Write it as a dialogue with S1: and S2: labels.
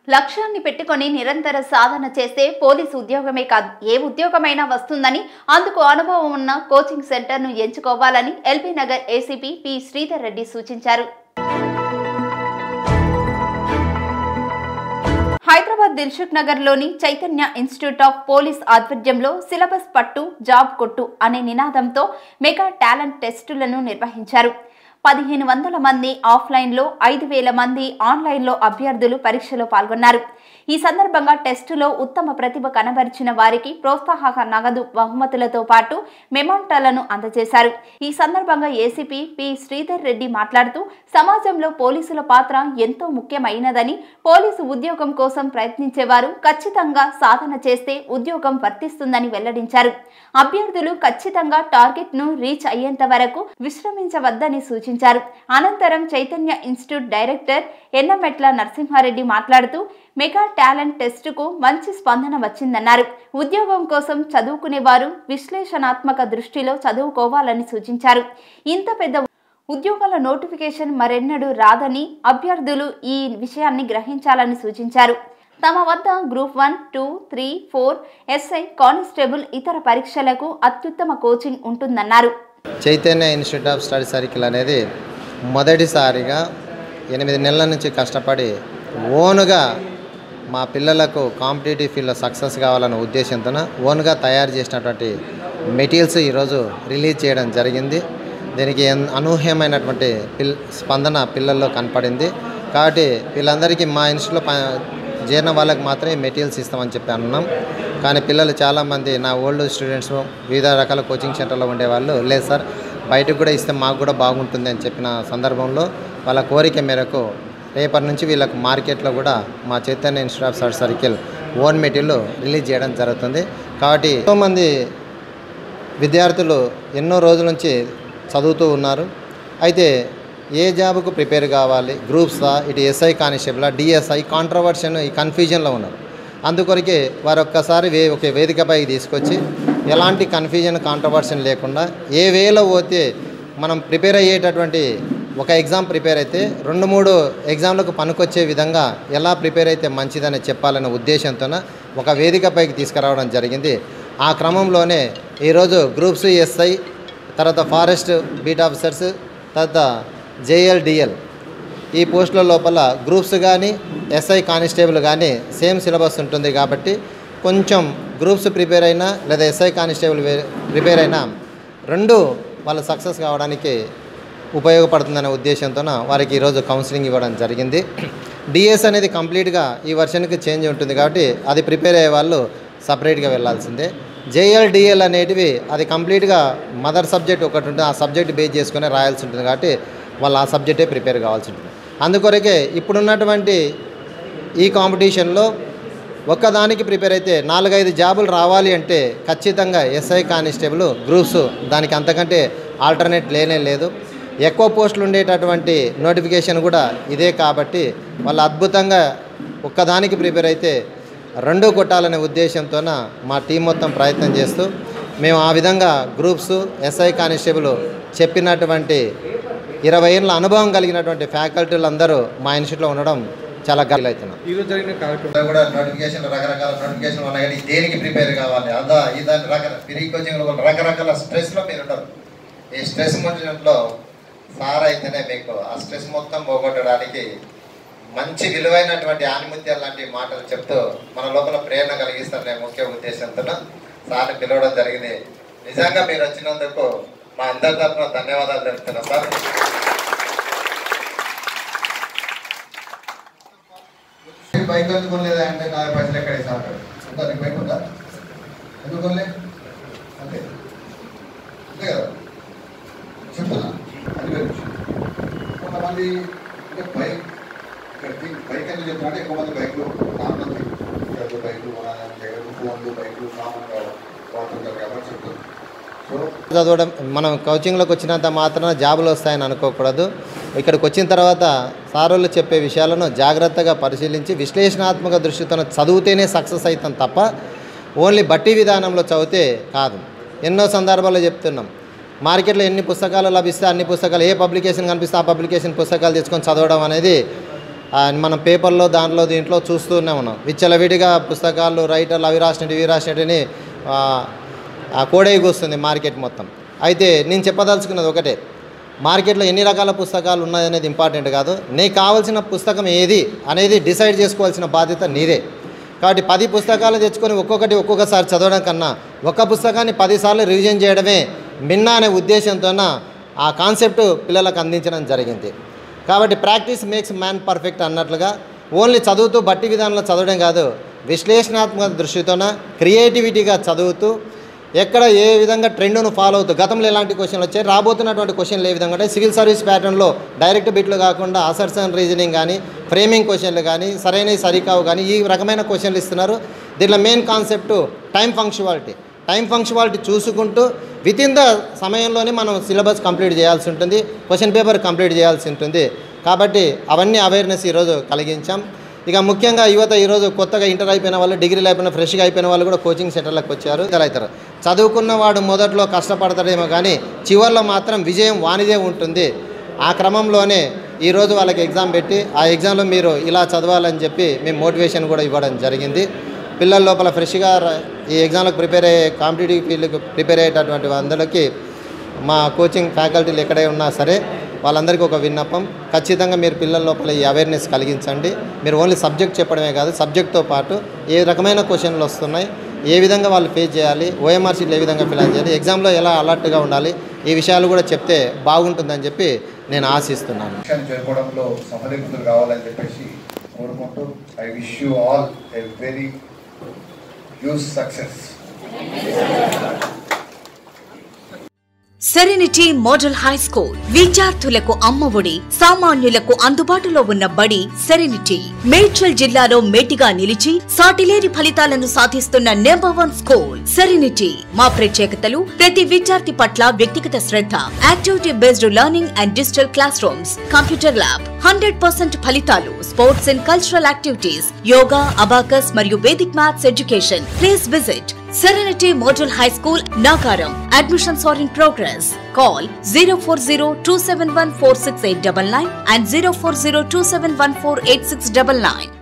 S1: లక్ష్యాన్ని పెట్టుకొని నిరంతర సాధన చేస్తే పోలీసు ఉద్యోగమే కాదు ఏ ఉద్యోగమైనా వస్తుందని అందుకు అనుభవం ఉన్న కోచింగ్ సెంటర్ను ఎంచుకోవాలని LB Nagar ACP P Sridhar Reddy సూచించారు హైదరాబాద్ దిల్సుఖ్ నగర్లోని చైతన్య ఇన్స్టిట్యూట్ ఆఫ్ పోలీస్ ఆధ్వర్యంలో సిలబస్ పట్టు జాబ్ కొట్టు అనే నినాదంతో మెగా టాలెంట్ టెస్టులను నిర్వహించారు పదిహేను వందల మంది ఆఫ్లైన్లో ఐదు వేల మంది ఆన్లైన్లో అభ్యర్థులు పరీక్షలో పాల్గొన్నారు ఈ సందర్భంగా టెస్టులో ఉత్తమ ప్రతిభ కనబరిచిన వారికి ప్రోత్సాహక నగదు బహుమతులతో పాటు మెమోంటాలను అందజేశారు ఈ సందర్భంగా ఏసీపీ పి శ్రీధర్ రెడ్డి మాట్లాడుతూ సమాజంలో పోలీసుల పాత్ర ఎంతో ముఖ్యమైనదని పోలీసు ఉద్యోగం కోసం ప్రయత్నించేవారు ఖచ్చితంగా సాధన చేస్తే ఉద్యోగం వర్తిస్తుందని వెల్లడించారు అభ్యర్థులు ఖచ్చితంగా టార్గెట్ ను రీచ్ అయ్యేంత వరకు విశ్రమించవద్దని సూచించారు అనంతరం చైతన్య ఇన్స్టిట్యూట్ డైరెక్టర్ ఎన్నమెట్ల నరసింహారెడ్డి మాట్లాడుతూ మెగా టాలెంట్ టెస్టుకు మంచి స్పందన వచ్చిందన్నారు ఉద్యోగం కోసం చదువుకునేవారు విశ్లేషణాత్మక దృష్టిలో చదువుకోవాలని సూచించారు ఇంత పెద్ద ఉద్యోగాల నోటిఫికేషన్ మరెన్నడూ రాదని అభ్యర్థులు ఈ విషయాన్ని గ్రహించాలని సూచించారు తమ వద్ద group one two three four SI constable ఇతర పరీక్షలకు అత్యుత్తమ కోచింగ్ ఉంటుందన్నారు
S2: Chaitanya institute of study circle అనేది మొదటిసారిగా ఎనిమిది నెలల నుంచి కష్టపడి ఓనుగా మా పిల్లలకు కాంపిటేటివ్ ఫీల్డ్లో సక్సెస్ కావాలన్న ఉద్దేశంతో ఓన్గా తయారు చేసినటువంటి మెటీరియల్స్ ఈరోజు రిలీజ్ చేయడం జరిగింది దీనికి ఎన్- అనూహ్యమైనటువంటి పిల్ స్పందన పిల్లల్లో కనపడింది కాబట్టి వీళ్ళందరికీ మా ఇన్స్టిట్యూట్లో ప చేరిన వాళ్ళకి మాత్రమే మెటీరియల్స్ ఇస్తామని చెప్పి అన్నాం కానీ పిల్లలు చాలామంది నా ఓల్డ్ స్టూడెంట్స్ వివిధ రకాల కోచింగ్ సెంటర్లో ఉండేవాళ్ళు లేదు సార్ బయటకు కూడా ఇస్తే మాకు కూడా బాగుంటుంది అని చెప్పిన సందర్భంలో వాళ్ళ కోరిక మేరకు రేపటి నుంచి వీళ్ళకు మార్కెట్లో కూడా మా Chaitanya institute of search circle own material release చేయడం జరుగుతుంది కాబట్టి ఎంతోమంది విద్యార్థులు ఎన్నో రోజుల నుంచి చదువుతూ ఉన్నారు అయితే ఏ జాబ్కు ప్రిపేర్ కావాలి గ్రూప్సా ఇటు ఎస్ఐ కానిస్టేబుల్ డిఎస్ఐ కాంట్రవర్షన్ ఈ కన్ఫ్యూజన్లో ఉన్నారు అందుకొరకే వారు ఒక్కసారి వే ఒక వేదికపైకి తీసుకొచ్చి ఎలాంటి కన్ఫ్యూజన్ కాంట్రవర్షన్ లేకుండా ఏ వేలో పోతే మనం ప్రిపేర్ అయ్యేటటువంటి ఒక ఎగ్జామ్ ప్రిపేర్ అయితే రెండు మూడు ఎగ్జామ్లకు పనికొచ్చే విధంగా ఎలా ప్రిపేర్ అయితే మంచిదని చెప్పాలనే ఉద్దేశంతోన ఒక వేదికపైకి తీసుకురావడం జరిగింది ఆ క్రమంలోనే ఈరోజు గ్రూప్స్ ఎస్ఐ తర్వాత ఫారెస్ట్ బీట్ ఆఫీసర్స్ తర్వాత జేఎల్ డిఎల్ ఈ పోస్టుల లోపల గ్రూప్స్ కానీ ఎస్ఐ కానిస్టేబుల్ కానీ సేమ్ సిలబస్ ఉంటుంది కాబట్టి కొంచెం గ్రూప్స్ ప్రిపేర్ అయినా లేదా ఎస్ఐ కానిస్టేబుల్ వే- ప్రిపేర్ అయినా రెండు వాళ్ళు సక్సెస్ కావడానికి ఉపయోగపడుతుందనే ఉద్దేశంతో వారికి ఈరోజు కౌన్సిలింగ్ ఇవ్వడం జరిగింది డిఎస్ అనేది కంప్లీట్గా ఈ వర్షన్కి చేంజ్ ఉంటుంది కాబట్టి అది ప్రిపేర్ అయ్యే వాళ్ళు సపరేట్గా వెళ్ళాల్సిందే జేఎల్ డిఎల్ అనేటివి అది కంప్లీట్గా మదర్ సబ్జెక్ట్ ఒకటి ఉంటుంది ఆ సబ్జెక్ట్ బేస్ చేసుకుని రాయాల్సి ఉంటుంది కాబట్టి వాళ్ళు ఆ సబ్జెక్టే ప్రిపేర్ కావాల్సి ఉంటుంది అందుకొరకే ఇప్పుడున్నటువంటి ఈ కాంపిటీషన్లో ఒక్కదానికి ప్రిపేర్ అయితే నాలుగైదు జాబులు రావాలి అంటే ఖచ్చితంగా ఎస్ఐ కానిస్టేబుల్ గ్రూప్స్ దానికి అంతకంటే ఆల్టర్నేట్ లేనే లేదు ఎక్కువ పోస్టులు ఉండేటటువంటి నోటిఫికేషన్ కూడా ఇదే కాబట్టి వాళ్ళు అద్భుతంగా ఒక్కదానికి ప్రిపేర్ అయితే రెండు కొట్టాలనే ఉద్దేశంతోన మా టీం మొత్తం ప్రయత్నం చేస్తూ మేము ఆ విధంగా గ్రూప్స్ ఎస్ఐ కానిస్టేబుల్ చెప్పినటువంటి ఇరవై ఏళ్ళ అనుభవం కలిగినటువంటి ఫ్యాకల్టీలు అందరూ మా ఇన్స్టిట్యూట్లో ఉండడం చాలా గర్వ అవుతున్నాం
S3: ఈరోజు జరిగిన కార్యక్రమం
S2: కూడా నోటిఫికేషన్ రకరకాల నోటిఫికేషన్ ఉన్నాయి కానీ దేనికి ప్రిపేర్ కావాలి అదా ఇదా రకరకాల ఫ్రీ కోచింగ్ రకరకాల స్ట్రెస్లో మీరు ఉండరు ఈ స్ట్రెస్ మొదట్లో సార్ అయితేనే మీకు ఆ స్ట్రెస్ మొత్తం పోగొట్టడానికి మంచి విలువైనటువంటి ఆనిముత్యాలు లాంటి మాటలు చెప్తూ మన లోపల ప్రేరణ కలిగిస్తారనే ముఖ్య ఉద్దేశంతో సార్ని పిలవడం జరిగింది నిజంగా మీరు వచ్చినందుకు మా అందరి తరఫున ధన్యవాదాలు తెలుపుతున్నాం సార్ బైక్ ఎందుకు కొనలేదా అంటే నా పైసలు ఎక్కడ ఇస్తా అంటాడు ఉందా నీకు బైక్ ఉందా ఎందుకు కొనలే అంతే అంతే కదా చెప్తున్నా అది వేరే విషయం కొంతమంది అంటే బైక్ ఇక్కడ థింక్ బైక్ అని చెప్తున్నా అంటే ఎక్కువ మంది బైక్లు నార్మల్ థింగ్ ఇక్కడ బైక్లు కొనాలని దగ్గర ఫోన్లు బైక్లు కామన్గా వాడుతుంటారు కాబట్టి చెప్తున్నా సో చదవడం మనం కోచింగ్లోకి వచ్చినంత మాత్రాన జాబులు వస్తాయని అనుకోకూడదు ఇక్కడికి వచ్చిన తర్వాత సారోళ్ళు చెప్పే విషయాలను జాగ్రత్తగా పరిశీలించి విశ్లేషణాత్మక దృష్టితో చదివితేనే సక్సెస్ అవుతాం తప్ప ఓన్లీ బట్టి విధానంలో చదివితే కాదు ఎన్నో సందర్భాల్లో చెప్తున్నాం మార్కెట్లో ఎన్ని పుస్తకాలు లభిస్తే అన్ని పుస్తకాలు ఏ పబ్లికేషన్ కనిపిస్తే ఆ పబ్లికేషన్ పుస్తకాలు తెచ్చుకొని చదవడం అనేది ఆ, మనం పేపర్లో దాంట్లో దీంట్లో చూస్తూనే ఉన్నాం విచ్చలవిడిగా పుస్తకాలు రైటర్లు అవి రాసినట్టు ఇవి రాసినట్టుని ఆ కోడైకి వస్తుంది మార్కెట్ మొత్తం అయితే నేను చెప్పదలుచుకున్నది ఒకటే మార్కెట్లో ఎన్ని రకాల పుస్తకాలు ఉన్నాయనేది ఇంపార్టెంట్ కాదు నీకు కావాల్సిన పుస్తకం ఏది అనేది డిసైడ్ చేసుకోవాల్సిన బాధ్యత నీదే కాబట్టి పది పుస్తకాలు తెచ్చుకొని ఒక్కొక్కటి ఒక్కొక్కసారి చదవడం కన్నా ఒక పుస్తకాన్ని పదిసార్లు రివిజన్ చేయడమే మిన్న అనే ఉద్దేశంతోన ఆ కాన్సెప్ట్ పిల్లలకు అందించడం జరిగింది కాబట్టి ప్రాక్టీస్ మేక్స్ మ్యాన్ పర్ఫెక్ట్ అన్నట్లుగా ఓన్లీ చదువుతూ బట్టి విధానంలో చదవడం కాదు విశ్లేషణాత్మక దృష్టితోన క్రియేటివిటీగా చదువుతూ ఎక్కడ ఏ విధంగా ట్రెండ్ను ఫాలో అవుతూ గతంలో ఎలాంటి క్వశ్చన్లు వచ్చాయి రాబోతున్నటువంటి క్వశ్చన్లు ఏ విధంగా అంటే సివిల్ సర్వీస్ ప్యాటర్న్లో డైరెక్ట్ బిట్లు కాకుండా అసర్సన్ రీజనింగ్ కానీ ఫ్రేమింగ్ క్వశ్చన్లు కానీ సరైనవి సరికావు కానీ ఈ రకమైన క్వశ్చన్లు ఇస్తున్నారు దీంట్లో main concept time punctuality time punctuality చూసుకుంటూ విత్ ఇన్ ద సమయంలోనే మనం సిలబస్ కంప్లీట్ చేయాల్సి ఉంటుంది క్వశ్చన్ పేపర్ కంప్లీట్ చేయాల్సి ఉంటుంది కాబట్టి అవన్నీ అవేర్నెస్ ఈరోజు కలిగించాం ఇక ముఖ్యంగా యువత ఈరోజు కొత్తగా ఇంటర్ అయిపోయిన వాళ్ళు డిగ్రీలు అయిపోయిన ఫ్రెష్గా అయిపోయిన వాళ్ళు కూడా కోచింగ్ సెంటర్లకు వచ్చారు అవుతారు చదువుకున్న వాడు మొదట్లో కష్టపడతాడేమో కానీ చివరిలో మాత్రం విజయం వానిదే ఉంటుంది ఆ క్రమంలోనే ఈరోజు వాళ్ళకి ఎగ్జామ్ పెట్టి ఆ ఎగ్జామ్లో మీరు ఇలా చదవాలని చెప్పి మేము మోటివేషన్ కూడా ఇవ్వడం జరిగింది పిల్లల లోపల ఫ్రెష్గా ర- ఈ ఎగ్జామ్లకు ప్రిపేర్ అయ్యే కాంపిటేటివ్ ఫీల్డ్కి ప్రిపేర్ అయ్యేటటువంటి అందరికీ మా కోచింగ్ ఫ్యాకల్టీలు ఎక్కడే ఉన్నా సరే వాళ్ళందరికీ ఒక విన్నపం ఖచ్చితంగా మీరు పిల్లల లోపల ఈ అవేర్నెస్ కలిగించండి మీరు ఓన్లీ సబ్జెక్ట్ చెప్పడమే కాదు సబ్జెక్ట్తో పాటు ఏ రకమైన క్వశ్చన్లు వస్తున్నాయి ఏ విధంగా వాళ్ళు ఫేస్ చేయాలి ఓఎంఆర్ షీట్లు ఏ విధంగా ఫిల్ చేయాలి ఎగ్జామ్లో ఎలా అలర్ట్గా ఉండాలి ఈ విషయాలు కూడా చెప్తే బాగుంటుందని చెప్పి నేను ఆశిస్తున్నాను
S3: లక్ష్యాన్ని చేరుకోవడంలో సఫలీకృతులు కావాలని చెప్పేసి కోరుకుంటూ I wish you all a very huge success
S4: Serenity Model High School విద్యార్థులకు అమ్మఒడి సామాన్యులకు అందుబాటులో ఉన్న బడి సెరెనిటీ మేడ్చల్ జిల్లాలో మేటిగా నిలిచి సాటిలేని ఫలితాలను సాధిస్తున్న నెంబర్ వన్ స్కూల్ సెరెనిటీ మా ప్రత్యేకతలు ప్రతి విద్యార్థి పట్ల వ్యక్తిగత శ్రద్ధ activity based learning and digital classrooms computer lab hundred percent ఫలితాలు sports and cultural activities yoga abacus మరియు Vedic maths education please visit Serenity Model High School, Nagaram. Admissions are in progress. Call 040 and 040